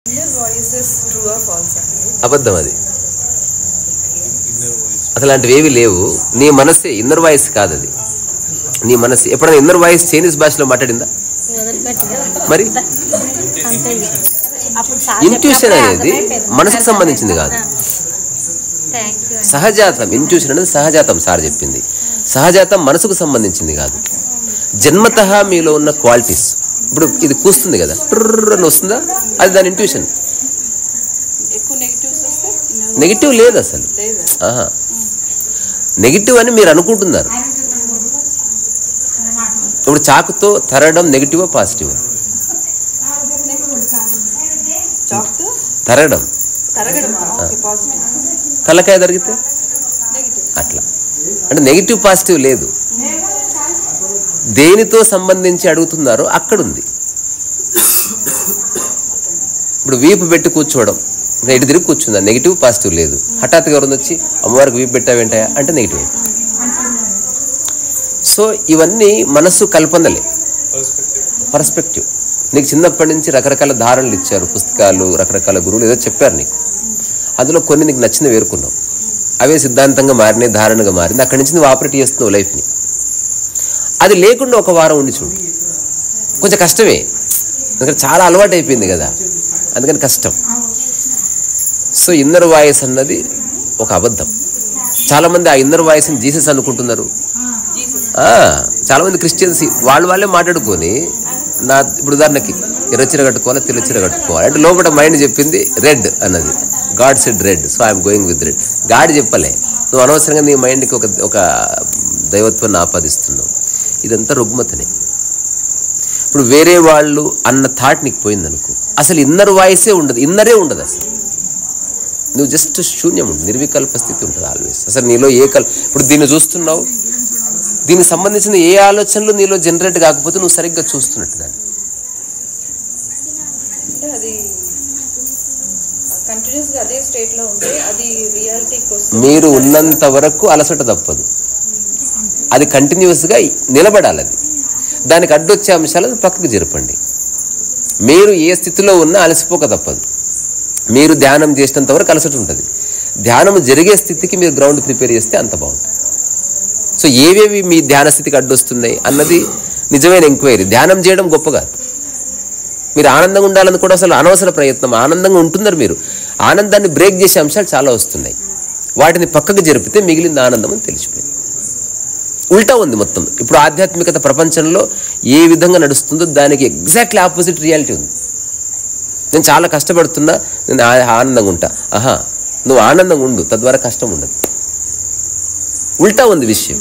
Inner voices true or false అండి అబద్ధం అది అసలు అలాంటివి ఏవి లేవు నీ మనస్సే ఇన్నర్ వాయిస్ కాదు అది నీ మనస్సు ఎప్పుడైనా ఇన్నర్ వాయిస్ చైనీస్ భాషలో మాట్లాడిందా మరి అంతే ఇక. అప్పుడు సార్ ఇంట్యూషన్ చెప్పినప్పుడే అనేది అర్థమైపోయింది. మనసుకు సంబంధించింది కాదు థ్యాంక్ యూ అండి. సహజాతం ఇంట్యూషన్ అనేది సహజాతం సార్ చెప్పింది సహజాతం మనసుకు సంబంధించింది కాదు జన్మత మీలో ఉన్న క్వాలిటీస్ ఇప్పుడు ఇది కూస్తుంది కదా ట్రుర్ర్ అని వస్తుందా అది దాని ఇంట్యూషన్ ఎక్కువ నెగిటివ్స్ వస్తే inner నెగిటివ్ లేదు అసలు లేదా ఆహా నెగిటివ్ అని మీరు అనుకుంటున్నారు ఇప్పుడు చాకుతో తరడం నెగిటివా పాజిటివా చాక్తో తరడం తరగడమా ఓకే పాజిటివ్ తలకాయ తరిగితే నెగిటివ్ అట్లా అంటే నెగిటివ్ పాజిటివ్ లేదు దేనితో సంబంధించి అడుగుతున్నారో అక్కడుంది ఇప్పుడు వీపు పెట్టి కూర్చోవడం ఇంకా ఇటు తిరిగి కూర్చుందా నెగిటివ్ పాజిటివ్ లేదు హఠాత్తుగా ఎవరు వచ్చి అమ్మవారికి వీపు పెట్టావేంటాయా అంటే నెగిటివ్ సో ఇవన్నీ మనస్సు కల్పనలే పర్స్పెక్టివ్ నీకు చిన్నప్పటి నుంచి రకరకాల ధారణలు ఇచ్చారు పుస్తకాలు రకరకాల గురువులు ఏదో చెప్పారు నీకు అందులో కొన్ని నీకు నచ్చింది వేరుకున్నావు అవే సిద్ధాంతంగా మారినాయి ధారణగా మారింది అక్కడి నుంచి నువ్వు ఆపరేట్ చేస్తున్నావు లైఫ్ని అది లేకుండా ఒక వారం ఉండి చూడు కొంచెం కష్టమే ఎందుకంటే చాలా అలవాటు అయిపోయింది కదా అందుకని కష్టం సో ఇన్నర్ వాయిస్ అన్నది ఒక అబద్ధం చాలామంది ఆ ఇన్నర్ వాయిస్ని జీసస్ అనుకుంటున్నారు ఆ, చాలామంది క్రిస్టియన్స్ వాళ్ళు వాళ్ళే మాట్లాడుకొని నా ఇప్పుడు ఉదాహరణకి ఎర్ర చీర కట్టుకోవాలి తెల్ల చీర కట్టుకోవాలి అంటే లోపల మైండ్ చెప్పింది రెడ్ అన్నది god said red so I'm going with red god చెప్పలే నువ్వు అనవసరంగా నీ మైండ్కి ఒక ఒక దైవత్వాన్ని ఆపాదిస్తున్నావు ఇదంతా రుగ్మతనే ఇప్పుడు వేరే వాళ్ళు అన్న థాట్ నీకు పోయిందనుకో అసలు ఇన్నర్ వాయిసే ఉండదు ఇన్నరే ఉండదు అసలు నువ్వు జస్ట్ శూన్యం ఉంటుంది నిర్వికల్ప స్థితి ఉంటుంది ఆల్వేస్ అసలు నీలో ఏ కల్ ఇప్పుడు దీన్ని చూస్తున్నావు దీనికి సంబంధించిన ఏ ఆలోచనలు నీలో జనరేట్ కాకపోతే నువ్వు సరిగ్గా చూస్తున్నట్టు దాన్ని అంటే అది కంటిన్యూస్ గా అదే స్టేట్ లో ఉంటే అది రియాలిటీకి వస్తుంది మీరు ఉన్నంత వరకు అలసట తప్పదు అది కంటిన్యూస్గా నిలబడాలి అది దానికి అడ్డొచ్చే అంశాలను పక్కకు జరపండి మీరు ఏ స్థితిలో ఉన్నా అలసిపోక తప్పదు మీరు ధ్యానం చేసినంత వరకు అలసట ఉంటుంది ధ్యానం జరిగే స్థితికి మీరు గ్రౌండ్ ప్రిపేర్ చేస్తే అంత బాగుంటుంది సో ఏవేవి మీ ధ్యాన స్థితికి అడ్డొస్తున్నాయి అన్నది నిజమైన ఎంక్వైరీ ధ్యానం చేయడం గొప్ప కాదు మీరు ఆనందంగా ఉండాలని కూడా అసలు అనవసర ప్రయత్నం ఆనందంగా ఉంటున్నారు మీరు ఆనందాన్ని బ్రేక్ చేసే అంశాలు చాలా వస్తున్నాయి వాటిని పక్కకు జరిపితే మిగిలింది ఆనందం అని తెలిసిపోయింది ఉల్టా ఉంది మొత్తం ఇప్పుడు ఆధ్యాత్మికత ప్రపంచంలో ఏ విధంగా నడుస్తుందో దానికి ఎగ్జాక్ట్లీ ఆపోజిట్ రియాలిటీ ఉంది నేను చాలా కష్టపడుతున్నా నేను ఆ- ఆనందంగా ఉంటా ఆహా నువ్వు ఆనందంగా ఉండు తద్వారా కష్టం ఉండదు ఉల్టా ఉంది విషయం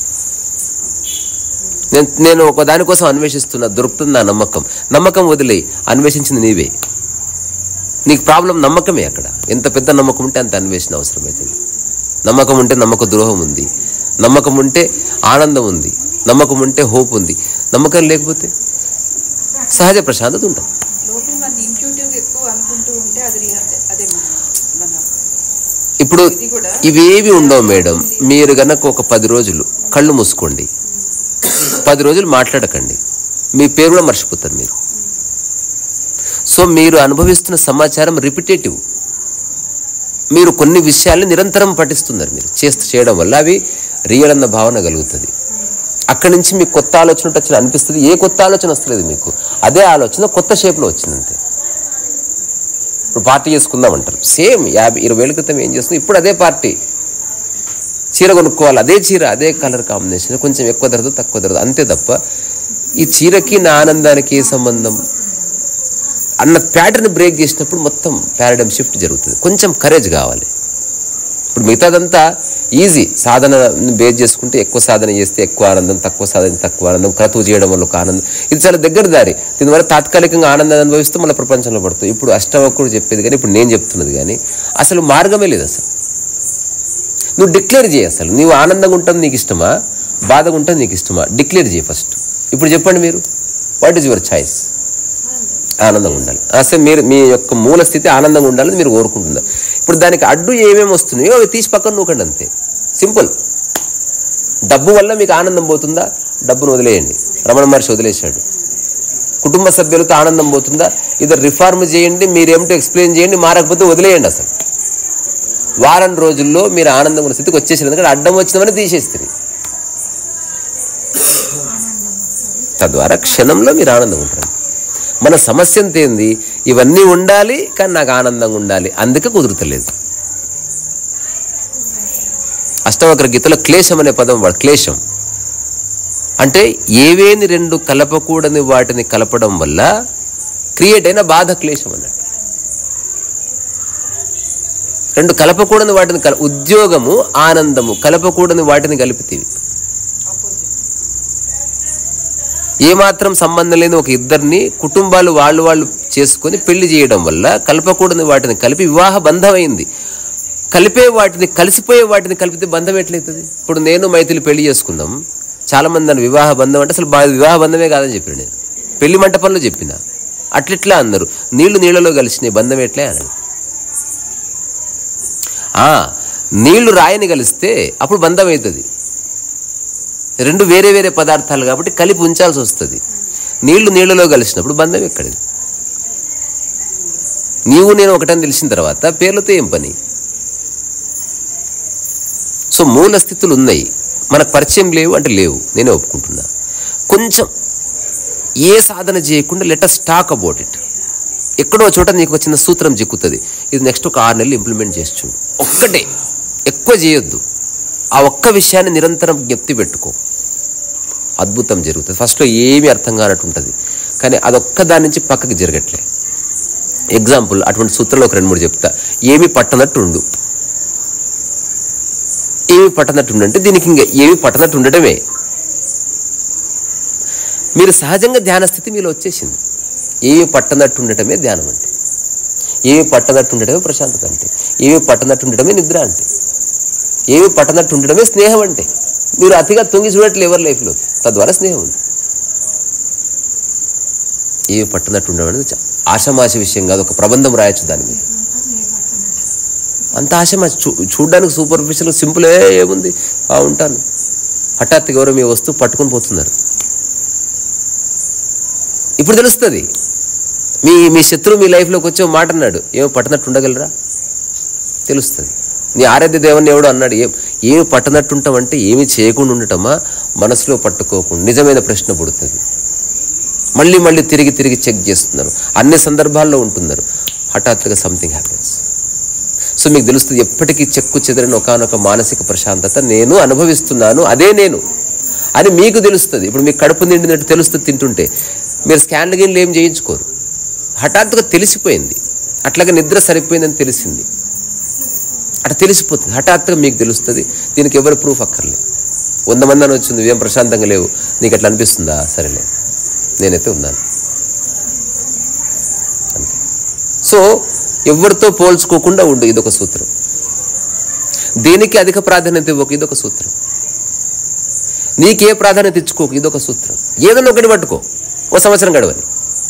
నేను నేను ఒక దానికోసం అన్వేషిస్తున్నా దొరుకుతుంది నా నమ్మకం నమ్మకం వదిలేయి అన్వేషించింది నీవే నీకు ప్రాబ్లం నమ్మకమే అక్కడ ఎంత పెద్ద నమ్మకం ఉంటే అంత అన్వేషణ అవసరమవుతుంది నమ్మకం ఉంటే నమ్మక ద్రోహం ఉంది నమ్మకం ఉంటే ఆనందం ఉంది నమ్మకం ఉంటే హోప్ ఉంది నమ్మకం లేకపోతే సహజ ప్రశాంతత ఉంటుంది లోపల మన ఇంట్యూటివ్ ఎక్కువ అనుకుంటూ ఉంటే అది రియల్ అదే మన మన ఇప్పుడు ఇది కూడా ఇవేవి ఉండవు మేడం మీరు గనక ఒక పది రోజులు కళ్ళు మూసుకోండి పది రోజులు మాట్లాడకండి మీ పేరు కూడా మర్చిపోతారు మీరు సో మీరు అనుభవిస్తున్న సమాచారం రిపిటేటివ్ మీరు కొన్ని విషయాల్ని నిరంతరం పఠిస్తున్నారు మీరు చేస్తూ చేయడం వల్ల అవి రియల్ అన్న భావన కలుగుతుంది అక్కడి నుంచి మీకు కొత్త ఆలోచన ఉంటే వచ్చిన అనిపిస్తుంది ఏ కొత్త ఆలోచన వస్తలేదు మీకు అదే ఆలోచన కొత్త షేప్లో వచ్చింది అంతే ఇప్పుడు పార్టీ చేసుకుందాం అంటారు సేమ్ యాభై ఇరవై ఏళ్ళ క్రితం ఏం చేస్తుంది ఇప్పుడు అదే పార్టీ చీర కొనుక్కోవాలి అదే చీర అదే కలర్ కాంబినేషన్ కొంచెం ఎక్కువ ధరదు తక్కువ ధరదు అంతే తప్ప ఈ చీరకి నా ఆనందానికి ఏ సంబంధం అన్న ప్యాటర్న్ బ్రేక్ చేసినప్పుడు మొత్తం పారాడమ్ షిఫ్ట్ జరుగుతుంది కొంచెం కరేజ్ కావాలి ఇప్పుడు మిగతాదంతా ఈజీ సాధన బేస్ చేసుకుంటే ఎక్కువ సాధన చేస్తే ఎక్కువ ఆనందం తక్కువ సాధన తక్కువ ఆనందం క్రతువు చేయడం వల్ల ఒక ఆనందం ఇది చాలా దగ్గర దారి దీనివల్ల తాత్కాలికంగా ఆనందాన్ని అనుభవిస్తూ మళ్ళీ ప్రపంచంలో పడుతుంది ఇప్పుడు అష్టవకుడు చెప్పేది కానీ ఇప్పుడు నేను చెప్తున్నది కానీ అసలు మార్గమే లేదు అసలు నువ్వు డిక్లేర్ చేయి అసలు నువ్వు ఆనందంగా ఉంటాం నీకు ఇష్టమా బాధగా ఉంటాం నీకు ఇష్టమా డిక్లేర్ చేయి ఫస్ట్ ఇప్పుడు చెప్పండి మీరు వాట్ ఈజ్ యువర్ చాయిస్ ఆనందంగా ఉండాలి అసలు మీరు మీ యొక్క మూల స్థితి ఆనందంగా ఉండాలని మీరు కోరుకుంటున్నారు ఇప్పుడు దానికి అడ్డు ఏమేమి వస్తున్నాయో అవి తీసి పక్కన నూకండి అంతే సింపుల్ డబ్బు వల్ల మీకు ఆనందం పోతుందా డబ్బును వదిలేయండి రమణ మహర్షి వదిలేశాడు కుటుంబ సభ్యులతో ఆనందం పోతుందా ఇద్దరు రిఫార్మ్ చేయండి మీరేమిటో ఎక్స్ప్లెయిన్ చేయండి మారకపోతే వదిలేయండి అసలు వారం రోజుల్లో మీరు ఆనందం ఉన్న స్థితికి వచ్చేసారు ఎందుకంటే అడ్డం వచ్చిందని తీసేస్తుంది తద్వారా క్షణంలో మీరు ఆనందంగా ఉంటారు మన సమస్య అంత ఏంది ఇవన్నీ ఉండాలి కానీ నాకు ఆనందంగా ఉండాలి అందుకే కుదురుతలేదు అష్టవక్ర గీతలో క్లేశం అనే పదం వాడు క్లేశం అంటే ఏవేని రెండు కలపకూడని వాటిని కలపడం వల్ల క్రియేట్ అయిన బాధ క్లేశం అన్నట్టు రెండు కలపకూడని వాటిని కల ఉద్యోగము ఆనందము కలపకూడని వాటిని కలిపితేవి ఏమాత్రం సంబంధం లేని ఒక ఇద్దరిని కుటుంబాలు వాళ్ళు వాళ్ళు చేసుకొని పెళ్లి చేయడం వల్ల కలపకూడని వాటిని కలిపి వివాహ బంధమైంది కలిపే వాటిని కలిసిపోయే వాటిని కలిపితే బంధం ఎట్లయితుంది ఇప్పుడు నేను మైథిలి పెళ్లి చేసుకుందాం చాలా మంది నన్ను వివాహ బంధం అంటే అసలు బా- వివాహ బంధమే కాదని చెప్పాను నేను పెళ్లి మంటపంలో చెప్పిన అట్లెట్లా అందరు నీళ్లు నీళ్ళలో కలిసినాయి బంధం ఎట్లే అన్నాడు ఆ, నీళ్లు రాయిని కలిస్తే అప్పుడు బంధం అవుతుంది రెండు వేరే వేరే పదార్థాలు కాబట్టి కలిపి ఉంచాల్సి వస్తుంది నీళ్లు నీళ్ళలో కలిసినప్పుడు బంధం ఎక్కడిది నీవు నేను ఒకటని తెలిసిన తర్వాత పేర్లతో ఏం పని సో మూల స్థితులు ఉన్నాయి మనకు పరిచయం లేవు అంటే లేవు నేనే ఒప్పుకుంటున్నా కొంచెం ఏ సాధన చేయకుండా లెటస్ టాక్ అబౌట్ ఇట్ ఎక్కడో చోట నీకు ఒక చిన్న సూత్రం చిక్కుతుంది ఇది నెక్స్ట్ ఒక ఆరు నెలలు ఇంప్లిమెంట్ చేసి చూడు ఒక్కటే ఎక్కువ చేయొద్దు ఆ ఒక్క విషయాన్ని నిరంతరం జ్ఞప్తి పెట్టుకో అద్భుతం జరుగుతుంది ఫస్ట్లో ఏమీ అర్థం కానట్టు ఉంటుంది కానీ అదొక్క దాని నుంచి పక్కకి జరగట్లే ఎగ్జాంపుల్ అటువంటి సూత్రాలు ఒక రెండు మూడు చెప్తా ఏమి పట్టనట్టు ఉండు ఏమి పట్టనట్టు ఉండంటే దీనికి ఇంకా ఏమి పట్టనట్టు ఉండటమే మీరు సహజంగా ధ్యాన స్థితి మీలో వచ్చేసింది ఏమి పట్టనట్టు ఉండటమే ధ్యానం అంటే ఏమి పట్టనట్టు ఉండటమే ప్రశాంతత అంటే ఏమి పట్టనట్టు ఉండటమే నిద్ర అంటే ఏమి పట్టనట్టు ఉండటమే స్నేహం అంటే మీరు అతిగా తొంగి చూడట్లే ఎవరి లైఫ్లో తద్వారా స్నేహం ఉంది ఏమి పట్టనట్టు ఉండడం అనేది చా- ఆషామాష విషయం కాదు ఒక ప్రబంధం రాయొచ్చు దాని మీద అంత ఆశమాష చూ చూడడానికి సూపర్ఫిషియల్ సింపులే ఏముంది ఆ ఉంటాను హఠాత్తుగా ఎవరో మీ వస్తువు పట్టుకొని పోతున్నారు ఇప్పుడు తెలుస్తుంది మీ మీ శత్రువు మీ లైఫ్లోకి వచ్చి ఓ మాట అన్నాడు ఏమో పట్టనట్టు ఉండగలరా తెలుస్తుంది నీ ఆరాధ్య దేవుని ఎవడో అన్నాడు ఏం ఏమి పట్టనట్టు ఉంటామంటే ఏమి చేయకుండా ఉండటమా మనసులో పట్టుకోకుండా నిజమైన ప్రశ్న పుడుతుంది మళ్ళీ మళ్ళీ తిరిగి తిరిగి చెక్ చేస్తున్నారు అన్ని సందర్భాల్లో ఉంటున్నారు హఠాత్తుగా సంథింగ్ హ్యాపెన్స్ సో మీకు తెలుస్తుంది ఎప్పటికీ చెక్కు చెదరని ఒకనొక మానసిక ప్రశాంతత నేను అనుభవిస్తున్నాను అదే నేను అని మీకు తెలుస్తుంది ఇప్పుడు మీకు కడుపు నిండినట్టు తెలుస్తుంది తింటుంటే మీరు స్కాన్లు గిన్లు ఏం చేయించుకోరు హఠాత్తుగా తెలిసిపోయింది అట్లాగే నిద్ర సరిపోయిందని తెలిసింది అట్లా తెలిసిపోతుంది హఠాత్తుగా మీకు తెలుస్తుంది దీనికి ఎవరు ప్రూఫ్ అక్కర్లేదు వంద మంది అని వచ్చింది ఏం ప్రశాంతంగా లేవు నీకు అట్లా అనిపిస్తుందా సరేలే నేనైతే ఉన్నాను అంతే సో ఎవరితో పోల్చుకోకుండా ఉండు ఇదొక సూత్రం దేనికి అధిక ప్రాధాన్యత ఇవ్వకు ఇదొక సూత్రం నీకే ప్రాధాన్యత ఇచ్చుకోకు ఇదొక సూత్రం ఏదన్నా ఒకటి పట్టుకో ఓ సంవత్సరం గడవని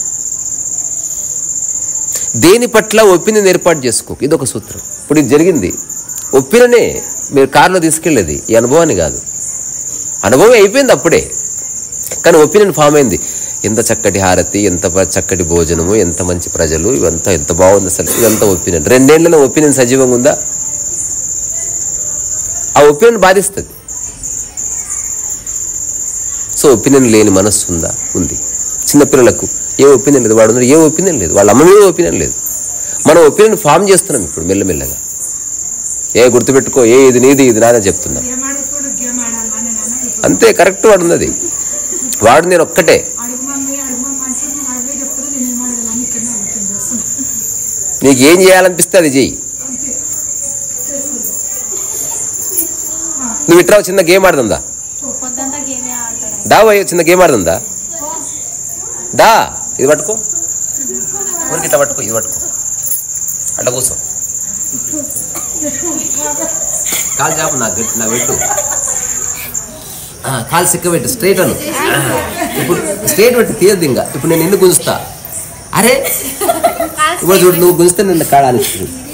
దేని పట్ల ఒపీనియన్ ఏర్పాటు చేసుకోకు ఇదొక సూత్రం ఇప్పుడు ఇది జరిగింది ఒపీనియనే మీరు కారులో తీసుకెళ్ళేది ఈ అనుభవాన్ని కాదు అనుభవం అయిపోయింది అప్పుడే కానీ ఒపీనియన్ ఫామ్ అయింది ఎంత చక్కటి హారతి ఎంత బ- చక్కటి భోజనము ఎంత మంచి ప్రజలు ఇవంతా ఎంత బాగుంది అసలు ఇదంతా ఒపీనియన్ రెండేళ్లలో ఒపీనియన్ సజీవంగా ఉందా ఆ ఒపీనియన్ బాధిస్తుంది సో ఒపీనియన్ లేని మనస్సు ఉందా ఉంది చిన్నపిల్లలకు ఏ ఒపీనియన్ లేదు వాడు ఉన్నాడు, ఏ ఒపీనియన్ లేదు వాళ్ళ అమ్మ మీద ఒపీనియన్ లేదు మనం ఒపీనియన్ ఫామ్ చేస్తున్నాం ఇప్పుడు మెల్లమెల్లగా ఏ గుర్తుపెట్టుకో ఏ ఇది నీది ఇది నాదని చెప్తున్నాం గేమ్ ఆడుకోడు గేమ్ ఆడాలని అన్న అంతే కరెక్ట్ వాడు ఉన్నది వాడు నేను ఒక్కటే అడుగు మమ్మీ అడుగు మమ్మీ అంటే నువ్వు అడిగే చెప్తారు నేను ఏం అడగాలని ఇక్కడనే ఆలోచన చేస్తాను నీకు ఏం చేయాలనిపిస్తే అది చెయ్యి అంతే నువ్వు ఇట్లా చిన్న గేమ్ ఆడుతుందా పొద్దంతా గేమే ఆడతాడు దా పోయి చిన్న గేమ్ ఆడుతుందా దా ఇది పట్టుకో ఊరికి ఇట్లా పట్టుకో ఇది పట్టుకో అట్లా కూర్చో కాలు చాపు నా గట్టి నా పెట్టు ఆ, కాలు సిక్క పెట్టు స్ట్రైట్ అను ఆ, ఇప్పుడు స్ట్రైట్ పెట్టి తీయద్దు ఇంకా ఇప్పుడు నేను నిన్ను గుంజుతా అరే ఇప్పుడు చూడు నువ్వు గుంజితే నిన్ను కాడ అనిపిస్తుంది